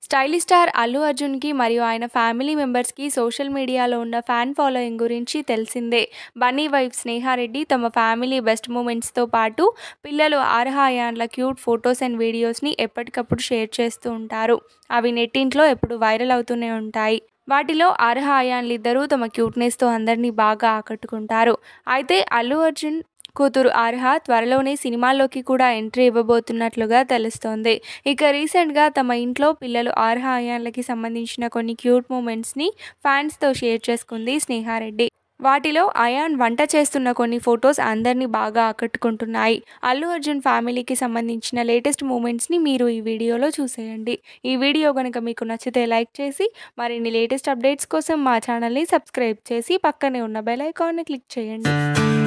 Stylish star Allu అర్జున్‌కి మరియు ఆయన ఫ్యామిలీ మెంబర్స్‌కి సోషల్ మీడియాలో ఉన్న ఫ్యాన్ ఫాలోయింగ్ గురించి తెలిసిందే. బన్నీ వైఫ్ స్నేహారెడ్డి తమ ఫ్యామిలీ బెస్ట్ మూమెంట్స్‌తో పాటు పిల్లలు ఆర్హ, అయాన్‌ల క్యూట్ ఫోటోస్ అండ్ వీడియోస్‌ని ఎప్పటికప్పుడు షేర్ చేస్తూ ఉంటారు. అవి నెట్టింట్లో ఎప్పుడూ వైరల్ అవుతూనే ఉంటాయి. వాటిలో ఆర్హ, అయాన్‌లిద్దరూ తమ క్యూట్‌నెస్‌తో అందరినీ బాగా ఆకట్టుకుంటారు. అయితే అల్లు అర్జున్ కూతురు ఆర్హ త్వరలోనే సినిమాల్లోకి కూడా ఎంట్రీ ఇవ్వబోతున్నట్లుగా తెలుస్తోంది. ఇక రీసెంట్‌గా తమ ఇంట్లో పిల్లలు ఆర్హ, అయాన్‌లకి సంబంధించిన కొన్ని క్యూట్ మూమెంట్స్‌ని ఫ్యాన్స్‌తో షేర్ చేసుకుంది స్నేహారెడ్డి. వాటిలో అయాన్ వంట చేస్తున్న కొన్ని ఫోటోస్ అందరినీ బాగా ఆకట్టుకుంటున్నాయి. అల్లు అర్జున్ ఫ్యామిలీకి సంబంధించిన లేటెస్ట్ మూమెంట్స్‌ని మీరు ఈ వీడియోలో చూసేయండి. ఈ వీడియో గనుక మీకు నచ్చితే లైక్ చేసి మరిన్ని లేటెస్ట్ అప్డేట్స్ కోసం మా ఛానల్‌ని సబ్స్క్రైబ్ చేసి పక్కనే ఉన్న బెల్ ఐకాన్‌ని క్లిక్ చేయండి.